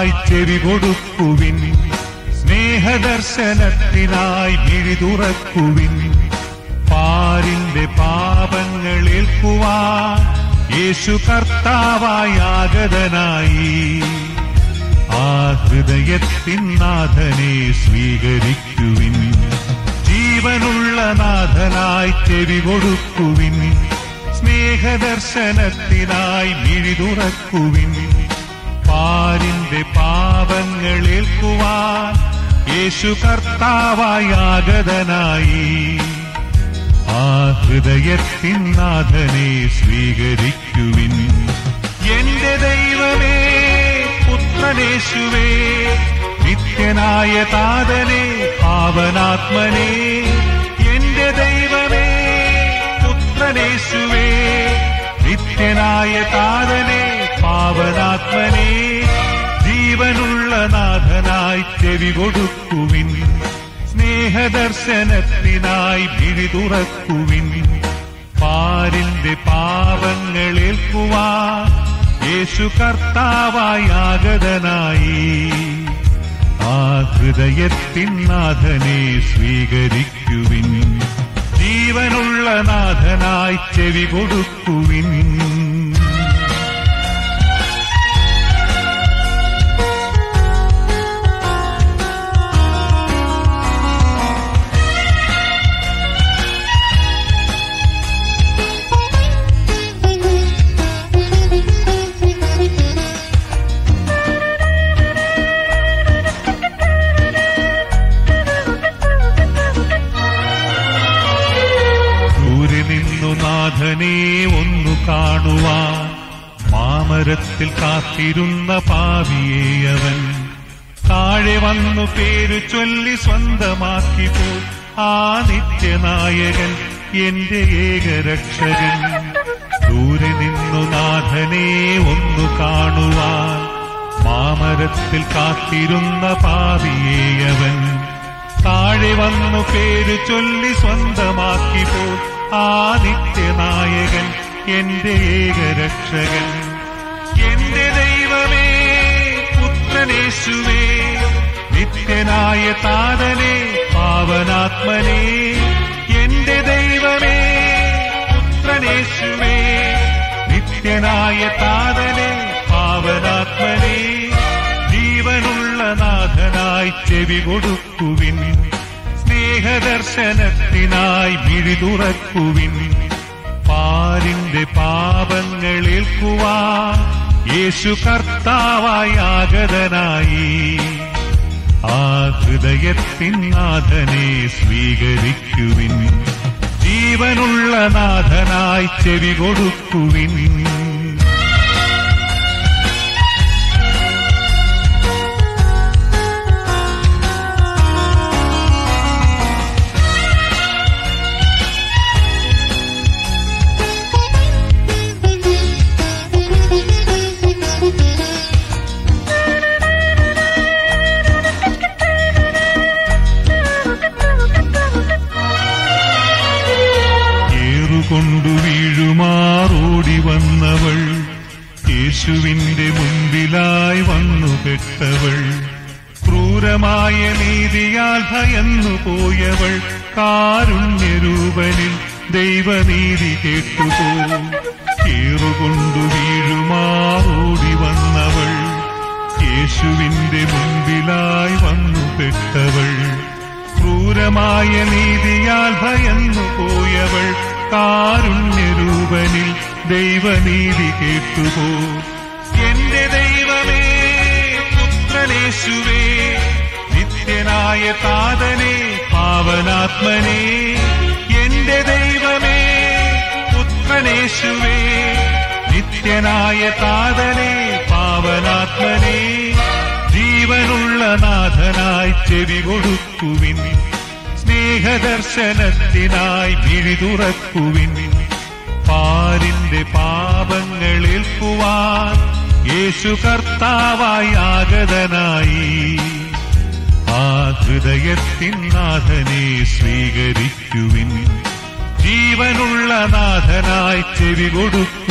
നാഥനായി ചെവി കൊടുക്കുവിൻ സ്നേഹദർശനത്തിനായി മിഴി തുറക്കുവിൻ പാരിന്റെ പാപങ്ങൾ ഏൽക്കുവാൻ യേശു കർത്താവായി ആഗതനായി ആ ഹൃദയത്തിൻ നാഥനെ സ്വീകരിക്കുവിൻ ജീവനുള്ള നാഥനായി ചെവി കൊടുക്കുവിൻ സ്നേഹദർശനത്തിനായി മിഴി തുറക്കുവിൻ പാരിന്റെ പാപങ്ങൾ ഏൽക്കുവാൻ യേശു കർത്താവായി ആഗതനായി ആ ഹൃദയത്തിൻ നാഥനെ സ്വീകരിക്കുവിൻ എന്റെ ദൈവമേ പുത്രനേശുവേ നിത്യനായ താതനെ പാവനാത്മനെ എന്റെ ദൈവമേ പുത്രനേശുവേ നിത്യനായ താതനെ പാവനാത്മനെ ജീവനുള്ള നാഥനായി ചെവി കൊടുക്കുവിൻ സ്നേഹദർശനത്തിനായി വിഴി തുറക്കുവിൻ പാരിന്റെ പാപങ്ങൾ ഏൽക്കുവാൻ യേശു കർത്താവായി ആഗതനായി ആ ഹൃദയത്തിൻ നാഥനെ സ്വീകരിക്കുവിൻ ജീവനുള്ള നാഥനായി ചെവി കൊടുക്കുവിൻ ദൂരെ നിന്നു നാഥനെ ഒന്നു കാണുവാൻ മാമരത്തിൽ കാത്തിരുന്ന പാവിയേയവൻ താഴെ വന്നു പേരു ചൊല്ലി സ്വന്തമാക്കി പോയി ആ നിത്യനായകൻ എന്റെ ഏകരക്ഷകൻ ദൂരെ നിന്നു നാഥനെ ഒന്നു കാണുവാൻ മാമരത്തിൽ കാത്തിരുന്ന പാവിയേയവൻ താഴെ വന്നു പേര് ചൊല്ലി സ്വന്തമാക്കി പോ ആ നിത്യനായകൻ എന്റെ ഏകരക്ഷകൻ എന്റെ ദൈവമേ പുത്രനേശുവേ നിത്യനായ താതനെ പാവനാത്മനെ എന്റെ ദൈവമേ പുത്രനേശുവേ നിത്യനായ താതനെ പാവനാത്മനെ ജീവനുള്ള നാഥനായി ചെവി കൊടുക്കുവിൻ സ്നേഹദർശനത്തിനായി മിഴി തുറക്കുവിൻ പാരിന്റെ പാപങ്ങൾ ഏൽക്കുവാൻ യേശു കർത്താവായി ആഗതനായി ആ ഹൃദയത്തിൻ നാഥനെ സ്വീകരിക്കുവിൻ ജീവനുള്ള നാഥനായി ചെവി കൊടുക്കുവിൻ ഏറുകൊണ്ടു വീഴുമാറോടി വന്നവൾ യേശുവിന്റെ മുൻപിലായി വന്നു പെട്ടവൾ ക്രൂരമായ നീതിയാൽ ഭയന്നു പോയവൾ കാരുണ്യരൂപനിൽ ദൈവനീതി കേട്ടുപോ ഏറുകൊണ്ടു വീഴുമാറോടി വന്നവൾ യേശുവിന്റെ മുൻപിലായി വന്നു പെട്ടവൾ ക്രൂരമായ നീതിയാൽ ഭയന്നു പോയവൾ കാരുണ്യരൂപനിൽ ദൈവനീതി കേട്ടുപോ എന്റെ ദൈവമേ പുത്രനേശുവേ നിത്യനായ താതനെ പാവനാത്മനെ എന്റെ ദൈവമേ പുത്രനേശുവേ നിത്യനായ താതനെ പാവനാത്മനെ ജീവനുള്ള നാഥനായി ചെവി കൊടുക്കുവിൻ സ്നേഹദർശനത്തിനായി മിഴി തുറക്കുവിൻ പാരിന്റെ പാപങ്ങൾ ഏൽക്കുവാൻ യേശു കർത്താവായി ആഗതനായി ആ ഹൃദയത്തിൻ നാഥനെ സ്വീകരിക്കുവിൻ ജീവനുള്ള നാഥനായി ചെവി കൊടുക്കുവിൻ